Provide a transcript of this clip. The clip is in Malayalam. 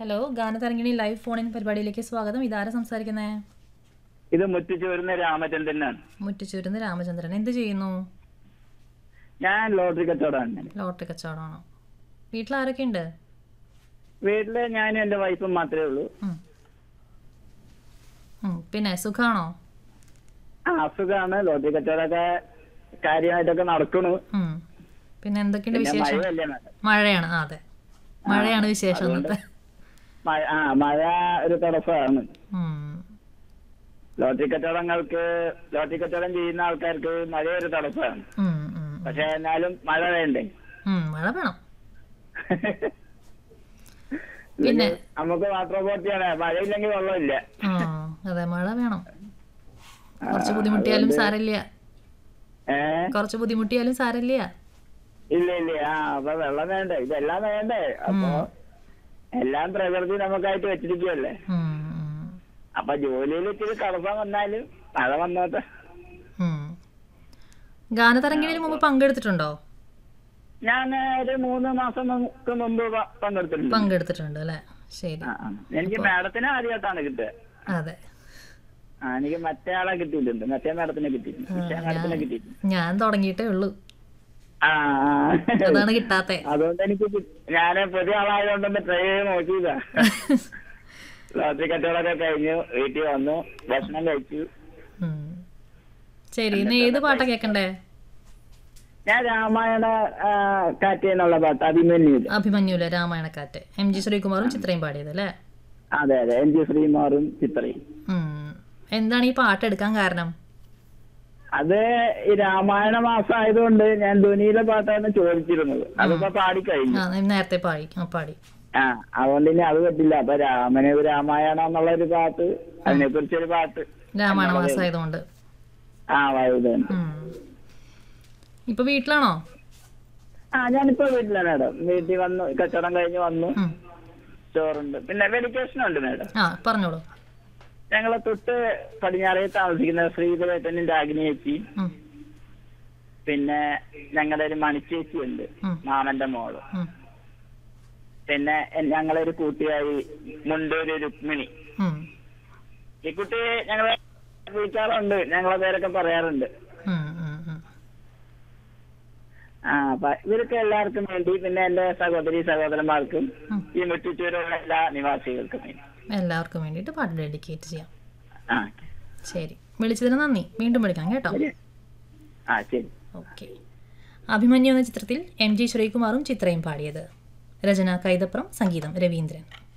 ഹലോ ഗാനതരംഗിണി ലൈവ് ഫോണിൻ പരിപാടിയിലേക്ക് സ്വാഗതം ഇതാരാ സംസാരിക്കുന്നേ ഇത് മുറ്റിച്ചോരുന്ന രാമചന്ദ്രനാണ് മുറ്റിച്ചൂരുന്ന് രാമചന്ദ്രൻ എന്ത് ചെയ്യുന്നു ഞാൻ ലോട്ടറി കച്ചവടമാണ് ലോട്ടറി കച്ചവടമാണോ വീട്ടിൽ ആരൊക്കെ ഉണ്ട് വീട്ടില് ഞാനും എന്റെ വൈഫും മാത്രമേ ഉള്ളൂ ഉം. ഉം, പിന്നെ സുഖാണോ ആ അസുഖമാണ് ലോട്ടറി കച്ചവടമൊക്കെ കാര്യമായിട്ടൊക്കെ നടക്കണു ഉം. പിന്നെ എന്തൊക്കെയുണ്ട് പിന്നെ വിശേഷം മഴയല്ലേ നട- മഴയാണ് ആ, അതെ മഴയാണ് വിശേഷം ഇന്നത്തെ മഴ ആ മഴ ഒരു തടസ്സമാണ് ഉം. ലോട്ടറി കച്ചവടങ്ങൾക്ക് ലോട്ടറി കച്ചവടം ചെയ്യുന്ന ആൾക്കാർക്ക് മഴ ഒരു തടസ്സമാണ് ഉം, ഉം, പക്ഷെ എന്നാലും മഴ വേണ്ടേ ഉം, മഴ വേണം പിന്നെ നമുക്ക് വാട്ടർ അതോറിറ്റിയാണ് മഴയില്ലെങ്കിൽ വെള്ളമില്ല ആ അതെ മഴ വേണം കുറച്ച് ബുദ്ധിമുട്ടിയാലും സാരമില്ല ഏ കുറച്ച് ബുദ്ധിമുട്ടിയാലും സാരമില്ല ഇല്ല ഇല്ല ആ അപ്പൊ വെള്ളം വേണ്ടേ ഇതെല്ലാം വേണ്ടേ അപ്പൊ എല്ലാം പ്രകൃതി നമുക്കായിട്ട് വെച്ചിരിക്കുവല്ലേ ഉം, ഉം, അപ്പൊ ജോലിയിൽ ഇച്ചിരി തടസ്സം വന്നാലും മഴ വന്നോട്ടെ ഉം. ഗാനതരംഗിണിയിൽ മുമ്പ് പങ്കെടുത്തിട്ടുണ്ടോ ഞാൻ ഒരു മൂന്ന് മാസം മുമ്പ് മുമ്പ് പ- പങ്കെടുത്തിട്ടുണ്ട് പങ്കെടുത്തിട്ടുണ്ട് അല്ലേ ശരി ആ, ആ. എനിക്ക് മാഡത്തിനെ ആദ്യമായിട്ടാണ് കിട്ടുക അതെ ആ എനിക്ക് മറ്റേ ആളെ കിട്ടിയിട്ടുണ്ട് മറ്റേ മാഡത്തിനെ കിട്ടിയിട്ടുണ്ട് മറ്റേ മാഡത്തിനെ കിട്ടിയിട്ടുണ്ട് ഞാൻ തുടങ്ങിയിട്ടേ ഉള്ളൂ ആ ആ. അതാണ് കിട്ടാത്തെ അതുകൊണ്ട് എനിക്ക് ഞാൻ പുതിയ ആളായതുകൊണ്ട് ട്രൈ ചെയ്ത് നോക്കിയതാ ലോട്ടറി കച്ചവടമൊക്കെ കഴിഞ്ഞു വീട്ടിൽ വന്നു ഭക്ഷണം കഴിച്ചു ഉം. ശരി ഇന്ന് ഏത് പാട്ടാ കേക്കണ്ടേ ഞാൻ രാമായണ ആ, കാറ്റ് എന്നുള്ള പാട്ട് അഭിമന്യുല് അഭിമന്യുലെ രാമായണക്കാറ്റ് എം ജി ശ്രീകുമാറും ചിത്രയും പാടിയത് അല്ലേ അതെ അതെ എൻ ജി ശ്രീമാറും ചിത്രയും ഉം. എന്താണ് ഈ പാട്ട് എടുക്കാൻ കാരണം അത് ഈ രാമായണ മാസം ആയതുകൊണ്ട് ഞാൻ ധ്വനിയിലെ പാട്ടാണ് ചോദിച്ചിരുന്നത് അതിപ്പോ പാടിക്കഴിഞ്ഞു ആ നേരത്തെ പാടി ആ പാടി ആ അതുകൊണ്ട് ഇനി അത് പറ്റില്ല അപ്പൊ രാമന് രാമായണം എന്നുള്ള ഒരു പാട്ട് അതിനെ കുറിച്ചൊരു പാട്ട് രാമായണ മാസമായതുകൊണ്ട് ആ വൈകുന്നേരം ഉം. ഇപ്പൊ വീട്ടിലാണോ ആ ഞാനിപ്പോ വീട്ടിലാണ് മാഡം വീട്ടിൽ വന്നു കച്ചവടം കഴിഞ്ഞ് വന്നു ഉം. ചോറുണ്ട് പിന്നെ വെഡിക്കേഷൻ ഉണ്ട് മാഡം ആ പറഞ്ഞോളൂ ഞങ്ങളെ തൊട്ട് പടിഞ്ഞാറേ താമസിക്കുന്ന ശ്രീധരേട്ടനും രാഗിനി ചേച്ചി ഉം. പിന്നെ ഞങ്ങളുടെ ഒരു മണിച്ചേച്ചി ഉണ്ട് ഉം. മാമന്റെ മോള് ഉം. പിന്നെ എൻ- ഞങ്ങളെ ഒരു കൂട്ടുകാരി മുണ്ടൂര് രുക്മിണി ഉം. ഈ കുട്ടി ഞങ്ങളെ വിളിക്കാറുണ്ട് ഞങ്ങളെ പേരൊക്കെ പറയാറുണ്ട് ഉം. ഉം. ഉം. ആ അപ്പൊ ഇവർക്ക് എല്ലാവർക്കും വേണ്ടി പിന്നെ എന്റെ സഹോദരി സഹോദരന്മാർക്കും ഉം. ഈ മുറ്റിച്ചൂരുള്ള എല്ലാ നിവാസികൾക്കും വേണ്ടി എല്ലാവർക്കും വേണ്ടിയിട്ട് പാട്ട് ഡെഡിക്കേറ്റ് ചെയ്യാം ആ ശരി വിളിച്ചതിന് നന്ദി വീണ്ടും വിളിക്കാം കേട്ടോ ശരി ആ ശരി ഓക്കെ അഭിമന്യു എന്ന ചിത്രത്തിൽ എം ജി ശ്രീകുമാറും ചിത്രയും പാടിയത് രചന കൈതപ്രം സംഗീതം രവീന്ദ്രൻ